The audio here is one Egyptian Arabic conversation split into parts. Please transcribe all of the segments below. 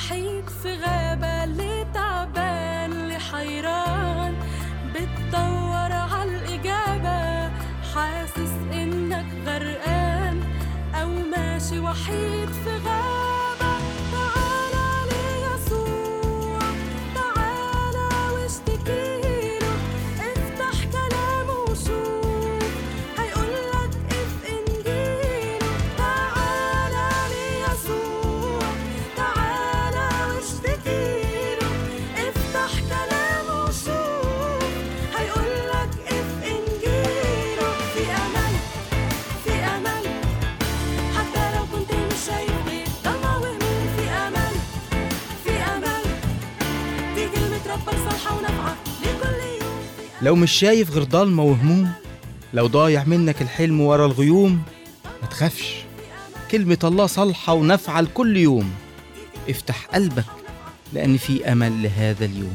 وحيد في غابة اللي تعبان اللي حيران بتدور عالإجابة حاسس إنك غرقان أو ماشي وحيد في غابة تعالى ليسوع تعالى واشتكيله افتح كلامه وشوف هيقولك اف انجيله تعالى ليسوع تعالى واشتكيله افتح كلامه وشوف هيقولك اف انجيله في امل في امل حتى لو كنت مش شايف غير ضلمة وهموم في امل في امل دي كلمة ربك صالحة ونافعة لكل يوم لو مش شايف غير ضلمة وهموم لو ضايع منك الحلم ورا الغيوم ما تخافش كلمة الله صالحة ونافعة لكل يوم افتح قلبك لأن في أمل لهذا اليوم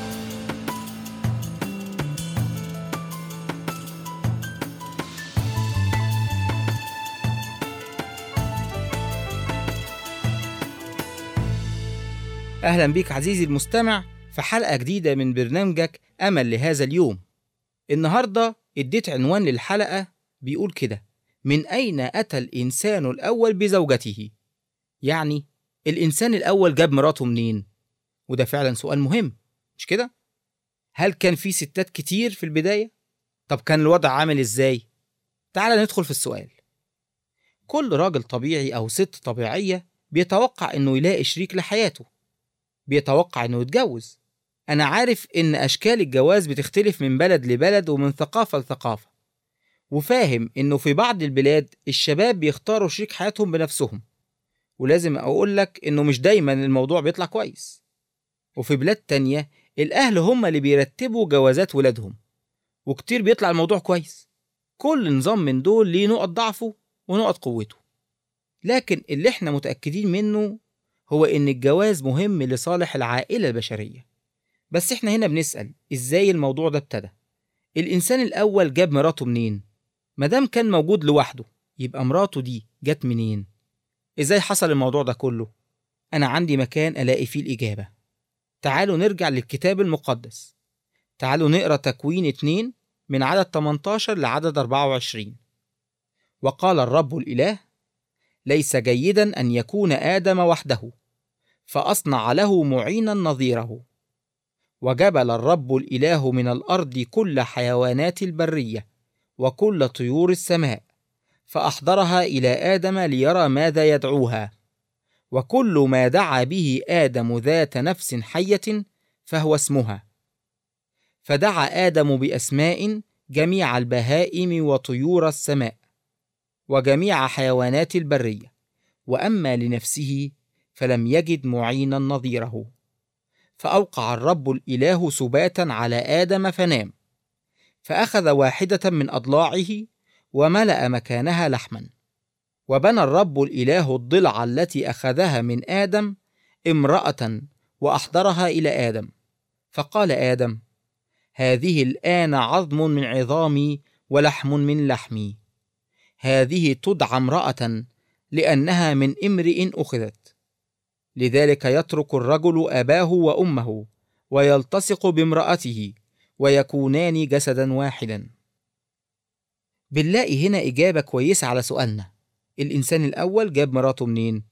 أهلا بيك عزيزي المستمع في حلقة جديدة من برنامجك أمل لهذا اليوم النهاردة اديت عنوان للحلقة بيقول كده من أين أتى الإنسان الأول بزوجته؟ يعني الإنسان الأول جاب مراته منين؟ وده فعلا سؤال مهم مش كده؟ هل كان في ستات كتير في البداية؟ طب كان الوضع عامل إزاي؟ تعال ندخل في السؤال كل راجل طبيعي أو ست طبيعية بيتوقع إنه يلاقي شريك لحياته بيتوقع إنه يتجوز أنا عارف إن أشكال الجواز بتختلف من بلد لبلد ومن ثقافة لثقافة وفاهم إنه في بعض البلاد الشباب بيختاروا شريك حياتهم بنفسهم ولازم أقول لك إنه مش دايما الموضوع بيطلع كويس وفي بلاد تانية الأهل هم اللي بيرتبوا جوازات ولادهم وكتير بيطلع الموضوع كويس كل نظام من دول ليه نقط ضعفه ونقط قوته لكن اللي احنا متأكدين منه هو إن الجواز مهم لصالح العائلة البشرية بس احنا هنا بنسأل ازاي الموضوع ده ابتدى الإنسان الأول جاب مراته منين مادام كان موجود لوحده يبقى مراته دي جت منين ازاي حصل الموضوع ده كله أنا عندي مكان ألاقي فيه الإجابة تعالوا نرجع للكتاب المقدس تعالوا نقرأ تكوين 2 من عدد 18 لعدد 24 وقال الرب الإله ليس جيدا أن يكون آدم وحده فأصنع له معينا نظيره وجبل الرب الإله من الأرض كل حيوانات البرية وكل طيور السماء فأحضرها إلى آدم ليرى ماذا يدعوها وكل ما دعا به آدم ذات نفس حية فهو اسمها فدعا آدم بأسماء جميع البهائم وطيور السماء وجميع حيوانات البرية وأما لنفسه فلم يجد معينا نظيره فأوقع الرب الإله سباتا على آدم فنام فأخذ واحدة من أضلاعه وملأ مكانها لحما وبنى الرب الإله الضلع التي أخذها من آدم امرأة وأحضرها إلى آدم فقال آدم هذه الآن عظم من عظامي ولحم من لحمي هذه تدعى امرأة لأنها من امرئ أخذت لذلك يترك الرجل أباه وأمه ويلتصق بامرأته ويكونان جسدا واحدا بنلاقي هنا إجابة كويسة على سؤالنا الإنسان الأول جاب مراته منين؟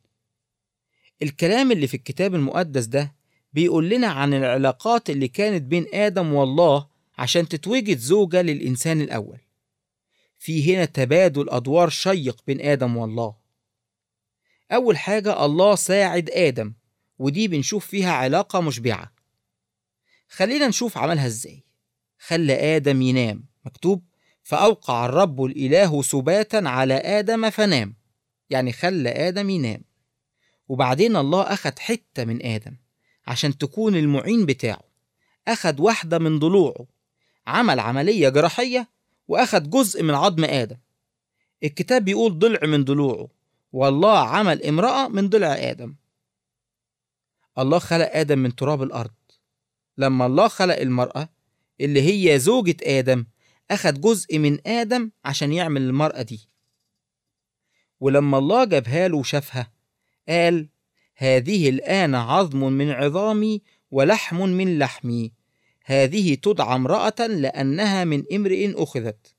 الكلام اللي في الكتاب المقدس ده بيقول لنا عن العلاقات اللي كانت بين آدم والله عشان تتوجد زوجة للإنسان الأول في هنا تبادل أدوار شيق بين آدم والله أول حاجة الله ساعد آدم ودي بنشوف فيها علاقة مشبعة خلينا نشوف عملها إزاي خلى آدم ينام مكتوب فأوقع الرب الإله سباتا على آدم فنام يعني خلى آدم ينام وبعدين الله أخد حتة من آدم عشان تكون المعين بتاعه أخد واحدة من ضلوعه عمل عملية جراحية وأخد جزء من عظم آدم الكتاب بيقول ضلع من ضلوعه والله عمل امرأة من ضلع آدم الله خلق آدم من تراب الأرض لما الله خلق المرأة اللي هي زوجة آدم أخد جزء من آدم عشان يعمل المرأة دي ولما الله جابها له وشافها قال هذه الآن عظم من عظامي ولحم من لحمي هذه تدعى امرأة لأنها من امرئ أخذت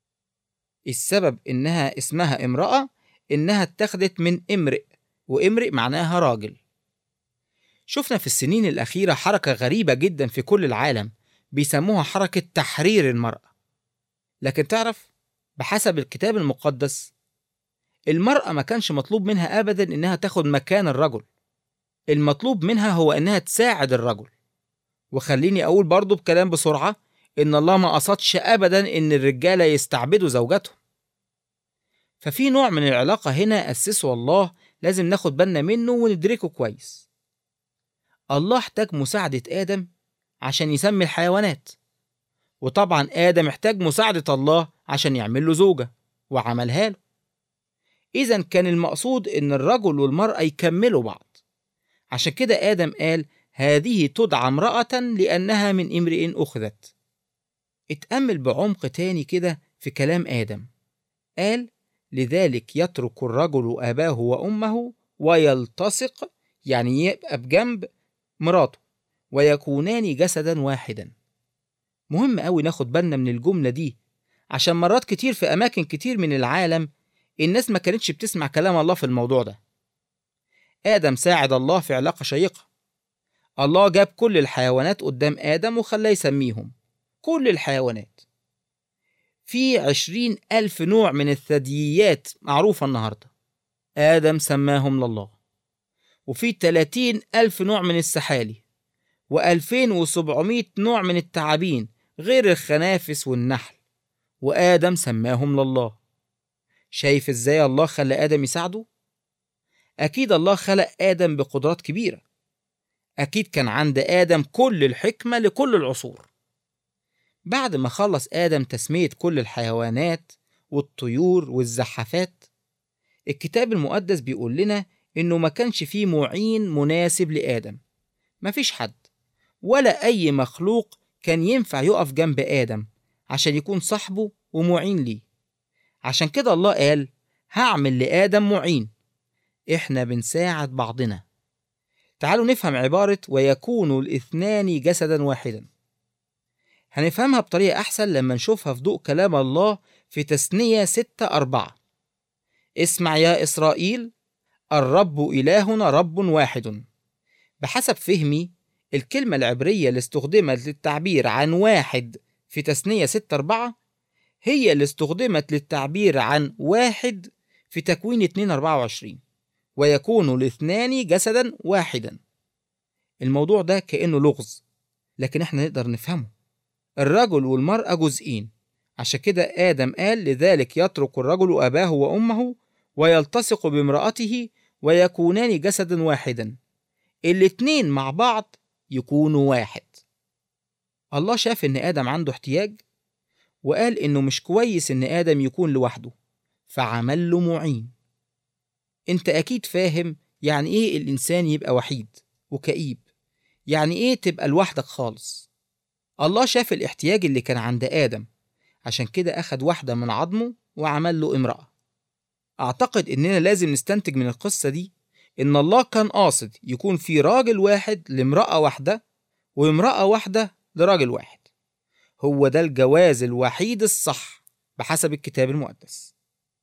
السبب إنها اسمها امرأة إنها اتخذت من امرئ وامرئ معناها راجل شفنا في السنين الأخيرة حركة غريبة جدا في كل العالم بيسموها حركة تحرير المرأة لكن تعرف بحسب الكتاب المقدس المرأة ما كانش مطلوب منها أبدا إنها تاخد مكان الرجل المطلوب منها هو إنها تساعد الرجل وخليني أقول برضو بكلام بسرعة إن الله ما قصدش أبدا إن الرجالة يستعبدوا زوجاتهم ففي نوع من العلاقة هنا أسسه الله لازم ناخد بالنا منه وندركه كويس الله احتاج مساعدة آدم عشان يسمي الحيوانات وطبعا آدم احتاج مساعدة الله عشان يعمل له زوجة وعملها له إذا كان المقصود إن الرجل والمرأة يكملوا بعض عشان كده آدم قال هذه تدعى امرأة لأنها من امرئ أخذت اتأمل بعمق تاني كده في كلام آدم قال لذلك يترك الرجل أباه وأمه ويلتصق يعني يبقى بجنب مراته ويكونان جسدا واحدا مهم أوي ناخد بالنا من الجملة دي عشان مرات كتير في أماكن كتير من العالم الناس ما كانتش بتسمع كلام الله في الموضوع ده آدم ساعد الله في علاقة شيقة الله جاب كل الحيوانات قدام آدم وخلاه يسميهم كل الحيوانات في عشرين ألف نوع من الثدييات معروفة النهاردة آدم سماهم لله وفي تلاتين ألف نوع من السحالي وألفين وسبعمائة نوع من التعابين غير الخنافس والنحل وآدم سماهم لله شايف ازاي الله خلى آدم يساعده؟ أكيد الله خلق آدم بقدرات كبيرة أكيد كان عند آدم كل الحكمة لكل العصور بعد ما خلص آدم تسمية كل الحيوانات والطيور والزحافات الكتاب المقدس بيقول لنا إنه ما كانش فيه معين مناسب لآدم مفيش حد ولا أي مخلوق كان ينفع يقف جنب آدم عشان يكون صاحبه ومعين ليه عشان كده الله قال هعمل لآدم معين إحنا بنساعد بعضنا تعالوا نفهم عبارة ويكون الاثنان جسدا واحدا هنفهمها بطريقة أحسن لما نشوفها في ضوء كلام الله في تثنية ستة أربعة اسمع يا إسرائيل الرب إلهنا رب واحد بحسب فهمي الكلمة العبرية اللي استخدمت للتعبير عن واحد في تثنية ستة أربعة هي اللي استخدمت للتعبير عن واحد في تكوين 2 24 ويكون الاثنان جسدا واحدا الموضوع ده كأنه لغز لكن احنا نقدر نفهمه الرجل والمرأة جزئين عشان كده آدم قال لذلك يترك الرجل أباه وأمه ويلتصق بامرأته ويكونان جسدا واحدا الاتنين مع بعض يكونوا واحد الله شاف إن آدم عنده احتياج وقال إنه مش كويس إن آدم يكون لوحده فعمل له معين أنت أكيد فاهم يعني إيه الإنسان يبقى وحيد وكئيب يعني إيه تبقى لوحدك خالص الله شاف الاحتياج اللي كان عند آدم عشان كده أخد واحدة من عظمه وعمل له امرأة أعتقد إننا لازم نستنتج من القصة دي إن الله كان قاصد يكون في راجل واحد لامرأة واحدة وامرأة واحدة لراجل واحد هو ده الجواز الوحيد الصح بحسب الكتاب المقدس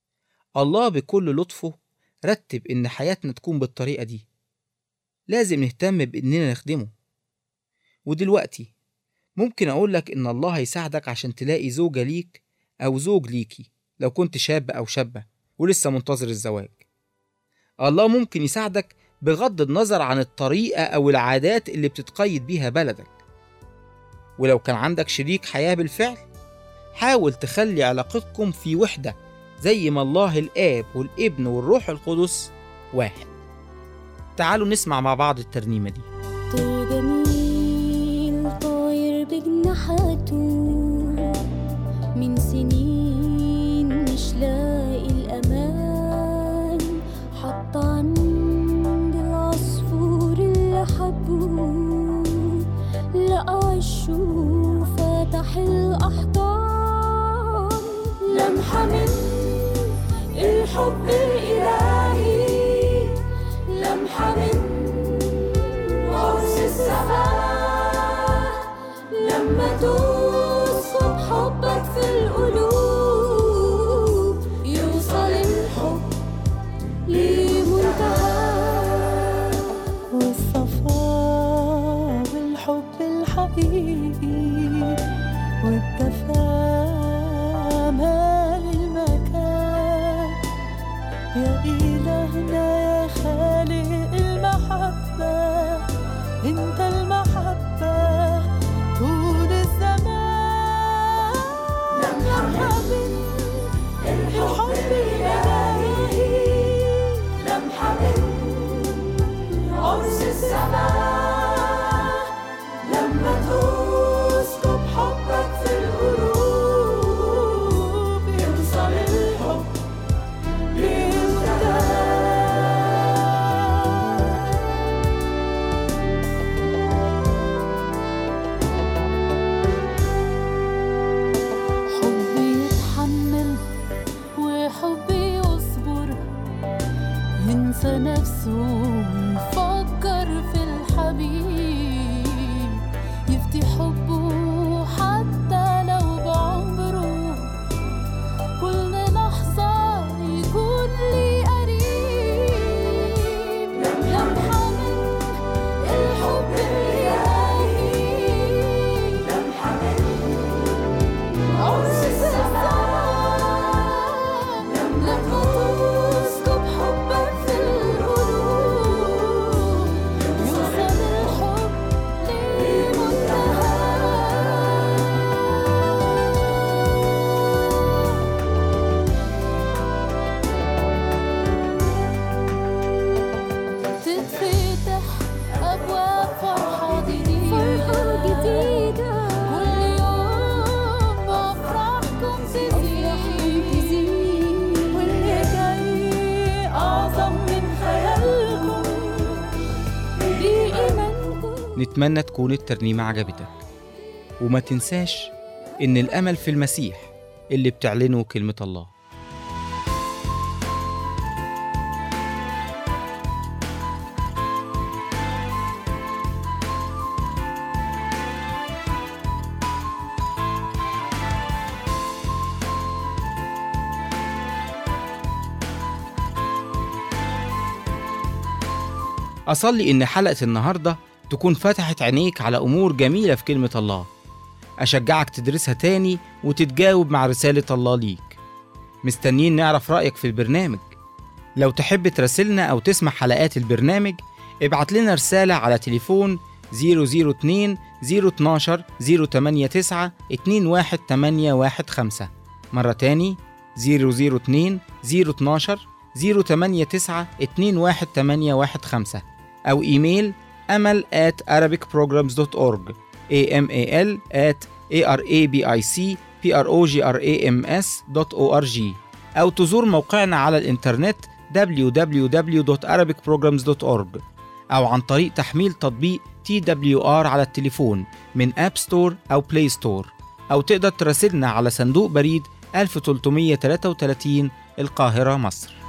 الله بكل لطفه رتب إن حياتنا تكون بالطريقة دي لازم نهتم بإننا نخدمه ودلوقتي ممكن أقول لك إن الله هيساعدك عشان تلاقي زوجة ليك أو زوج ليكي لو كنت شاب أو شابة ولسه منتظر الزواج الله ممكن يساعدك بغض النظر عن الطريقة أو العادات اللي بتتقيد بيها بلدك ولو كان عندك شريك حياة بالفعل حاول تخلي علاقتكم في وحدة زي ما الله الآب والابن والروح القدس واحد تعالوا نسمع مع بعض الترنيمة دي طير جميل طاير بجناحاته من سنين مش لاقي الأمان حط عند العصفور اللي حبوه لقى عشه فتح الأحضان لمحة من الحب الإلهي لمحة من تصب حبك في القلوب يوصل الحب لمنتهى والصفاء بالحب الحقيقي والدفا مال المكان يا إلهنا يا خالق المحبة انت المحبة طول الزمان لمحة من الحب الإلهي لمحة من عرس السماء لما تسكب حبك في القلوب يوصل الحب للمنتهى حب يتحمل وحب يصبر ينسى نفسه ويفكر في الحبيب يفتي حبه حتى لو بعمره كل لحظة يكون لي قريب لمحة من الحب الإلهي لمحة من عرس السماء لما تسكب حبك في القلوب يوصل الحب لمنتهى تتفتح أبواب فرحة جديدة فرحة جديدة كل يوم بفرحكم تزيد واللي جاي أعظم من خيالكم بإيمانكم نتمنى تكون الترنيمة عجبتك وما تنساش إن الأمل في المسيح اللي بتعلنه كلمة الله أصلي إن حلقة النهاردة تكون فتحت عينيك على أمور جميلة في كلمة الله أشجعك تدرسها تاني وتتجاوب مع رسالة الله ليك مستنيين نعرف رأيك في البرنامج لو تحب تراسلنا أو تسمع حلقات البرنامج ابعت لنا رسالة على تليفون 002 012 089 21815 مرة تاني 002 012 089 21815 أو إيميل أمل at arabicprograms.org amal at arabicprograms.org أو تزور موقعنا على الإنترنت www.arabicprograms.org أو عن طريق تحميل تطبيق TWR على التليفون من أب ستور أو بلاي ستور أو تقدر تراسلنا على صندوق بريد 1333 القاهرة مصر